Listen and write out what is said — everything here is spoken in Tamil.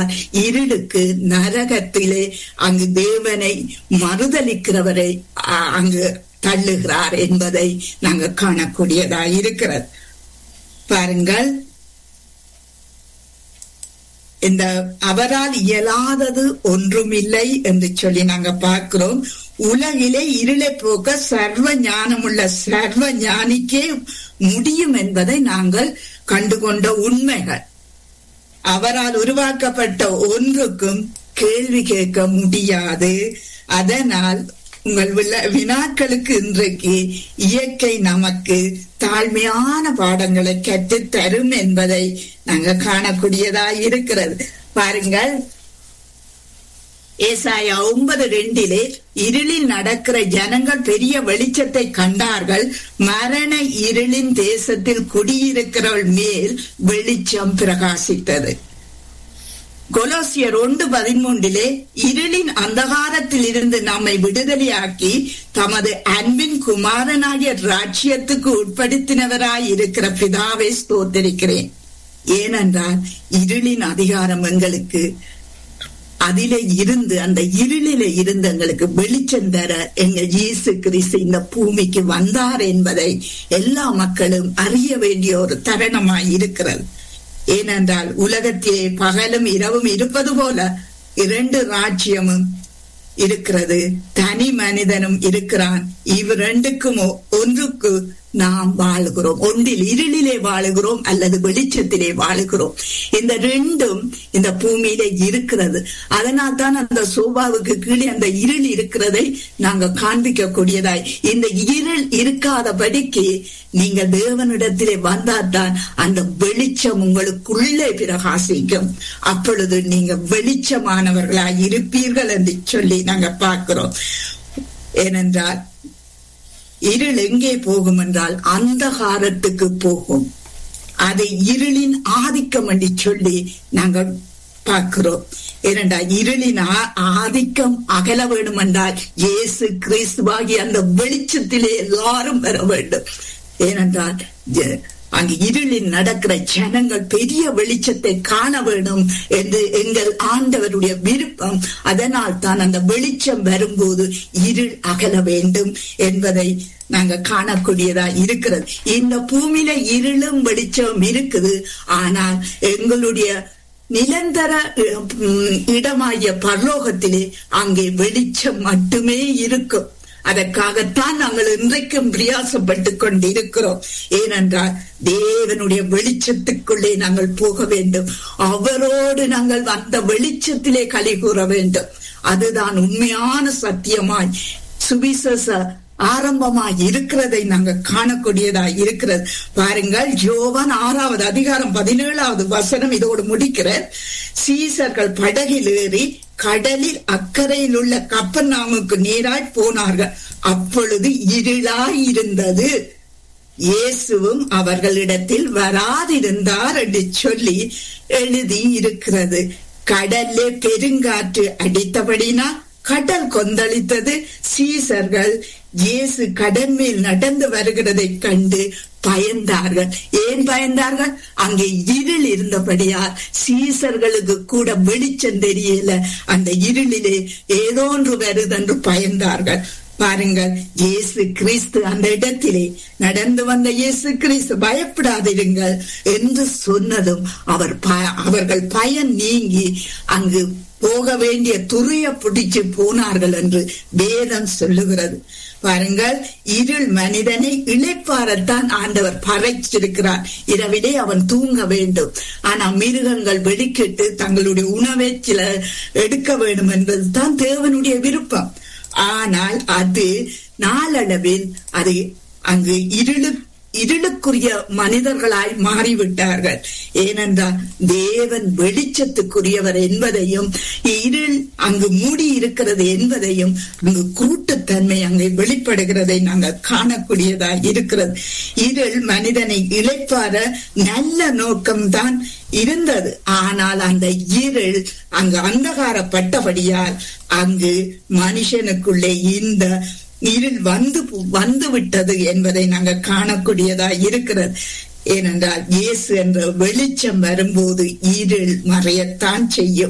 ஏனென்றால் இருளுக்கு நரகத்திலே அங்கு தேவனை மறுதலிக்கிறவரை அ- அங்கு தள்ளுகிறார் என்பதை நாங்கள் காணக்கூடியதா இருக்கிறது பாருங்கள் இந்த அவரால் இயலாதது ஒன்றுமில்லை என்று சொல்லி நாங்க பார்க்கிறோம் உலகிலே இருளை போக்க சர்வ ஞானமுள்ள சர்வ ஞானிக்கே முடியும் என்பதை நாங்கள் கண்டுகொண்ட உண்மைகள் அவரால் உருவாக்கப்பட்ட ஒன்றுக்கும் கேள்வி கேட்க முடியாது அதனால் உங்கள் விழ- வினாக்களுக்கு இன்றைக்கு இயற்கை நமக்கு தாழ்மையான பாடங்களை கற்றுத் தரும் என்பதை நாங்க காணக்கூடியதா இருக்கிறது பாருங்கள் ஏசாயா ஒன்பது ரெண்டிலே இருளில் நடக்கிற ஜனங்கள் பெரிய வெளிச்சத்தை கண்டார்கள் மரண இருளின் தேசத்தில் குடியிருக்கிறவள் மேல் வெளிச்சம் பிரகாசித்தது கொலோசியர் ஒன்று பதிமூன்றிலே இருளின் அந்தகாரத்தில் இருந்து நம்மை விடுதலையாக்கி தமது அன்பின் குமாரனாகிய ராஜ்யத்துக்கு உட்படுத்தினவராய் இருக்கிற பிதாவை ஸ்தோத்தரிக்கிறேன் ஏனென்றால் இருளின் அதிகாரம் எங்களுக்கு அதிலே இருந்து அந்த இருளிலே இருந்து எங்களுக்கு வெளிச்சம் தர எங்க இயேசு கிறிஸ்து இந்த பூமிக்கு வந்தார் என்பதை எல்லா மக்களும் அறிய வேண்டிய ஒரு தருணமாய் இருக்கிறது ஏனென்றால் உலகத்திலே பகலும் இரவும் இருப்பது போல இரண்டு ராஜ்யமும் இருக்கிறது தனி மனிதனும் இருக்கிறான் இவ் ரெண்டுக்கும் ஒ- ஒன்றுக்கு நாம் வாழுகிறோம் ஒன்றில் இருளிலே வாழுகிறோம் அல்லது வெளிச்சத்திலே வாழுகிறோம் இந்த ரெண்டும் இந்த பூமியிலே இருக்கிறது அதனால் தான் அந்த சோபாவுக்கு கீழே அந்த இருள் இருக்கிறதை நாங்க காண்பிக்க கூடியதாய் இந்த இருள் இருக்காதபடிக்கு நீங்க தேவனிடத்திலே வந்தால்தான் அந்த வெளிச்சம் உங்களுக்குள்ளே பிரகாசிக்கும் அப்பொழுது நீங்க வெளிச்சமானவர்களாய் இருப்பீர்கள் என்று சொல்லி நாங்க பார்க்கிறோம் ஏனென்றால் இருள் எங்கே போகும் என்றால் அந்தகாரத்துக்கு போகும் அதை இருளின் ஆதிக்கம் என்று சொல்லி நாங்கள் பார்க்கிறோம் ஏனென்றா இருளின் ஆ- ஆதிக்கம் அகல வேண்டும் என்றால் இயேசு கிறிஸ்துவாகி அந்த வெளிச்சத்திலே எல்லாரும் வர வேண்டும் ஏனென்றால் ஜ- அங்கு இருளில் நடக்கிற ஜனங்கள் பெரிய வெளிச்சத்தை காண வேண்டும் என்று எங்கள் ஆண்டவருடைய விருப்பம் அதனால் தான் அந்த வெளிச்சம் வரும்போது இருள் அகல வேண்டும் என்பதை நாங்க காணக்கூடியதா இருக்கிறது இந்த பூமியில இருளும் வெளிச்சம் இருக்குது ஆனால் எங்களுடைய நிரந்தர உம், இடமாகிய பரலோகத்திலே அங்கே வெளிச்சம் மட்டுமே இருக்கும் அதற்காகத்தான் நாங்கள் இன்றைக்கும் பிரியாசப்பட்டுக் கொண்டிருக்கிறோம் ஏனென்றால் தேவனுடைய வெளிச்சத்துக்குள்ளே நாங்கள் போக வேண்டும் அவரோடு நாங்கள் அந்த வெளிச்சத்திலே களி கூற வேண்டும் அதுதான் உண்மையான சத்தியமாய் சுவிசேஷ ஆரம்பமாய் இருக்கிறதை நாங்க காணக்கூடியதாய் இருக்கிறது பாருங்கள் யோவான் ஆறாவது அதிகாரம் பதினேழாவது வசனம் இதோடு முடிக்கிற சீசர்கள் படகில் ஏறி கடலில் அக்கறையில் உள்ள கப்பர்நாமுக்கு நேராய் போனார்கள் அப்பொழுது இருளாய் இருந்தது இயேசுவும் அவர்களிடத்தில் வராதிருந்தார் என்று சொல்லி எழுதி இருக்கிறது கடல்லே பெருங்காற்று அடித்தபடினா கடல் கொந்தளித்தது சீசர்கள் இயேசு கடல் மேல் நடந்து வருகிறதை கண்டு பயந்தார்கள் ஏன் பயந்தார்கள் அங்கே இருள் இருந்தபடியால் சீசர்களுக்கு கூட வெளிச்சம் தெரியல அந்த இருளிலே ஏதோ ஒன்று வருதென்று பயந்தார்கள் பாருங்கள் இயேசு கிறிஸ்து அந்த இடத்திலே நடந்து வந்த இயேசு கிறிஸ்து பயப்படாதிருங்கள் என்று சொன்னதும் அவர் ப- அவர்கள் பயன் நீங்கி அங்கு போக வேண்டிய துறைய பிடிச்சு போனார்கள் என்று வேதம் சொல்லுகிறது பாருங்கள் இருள் மனிதனை இழைப்பாரத்தான் ஆண்டவர் பறைச்சிருக்கிறார் இரவிலே அவன் தூங்க வேண்டும் ஆனா மிருகங்கள் வெளிக்கிட்டு தங்களுடைய உணவை சில எடுக்க வேண்டும் என்பதுதான் தேவனுடைய விருப்பம் ஆனால் அது நாளளவில் அது அங்கு இருளு இருளுக்குரிய மனிதர்களாய் மாறிவிட்டார்கள் ஏனென்றால் தேவன் வெளிச்சத்துக்குரியவர் என்பதையும் இருள் அங்கு மூடி இருக்கிறது என்பதையும் அங்கு கூட்டுத்தன்மை அங்கே வெளிப்படுகிறதை நாங்கள் காணக்கூடியதாய் இருக்கிறது இருள் மனிதனை இழைப்பார நல்ல நோக்கம்தான் இருந்தது ஆனால் அந்த இருள் அங்கு அந்தகாரப்பட்டபடியால் அங்கு மனுஷனுக்குள்ளே இந்த இருள் வந்து வந்து விட்டது என்பதை நாங்கள் காணக்கூடியதா இருக்கிறது ஏனென்றால் இயேசு என்ற வெளிச்சம் வரும்போது இருள் மறையத்தான் செய்யும்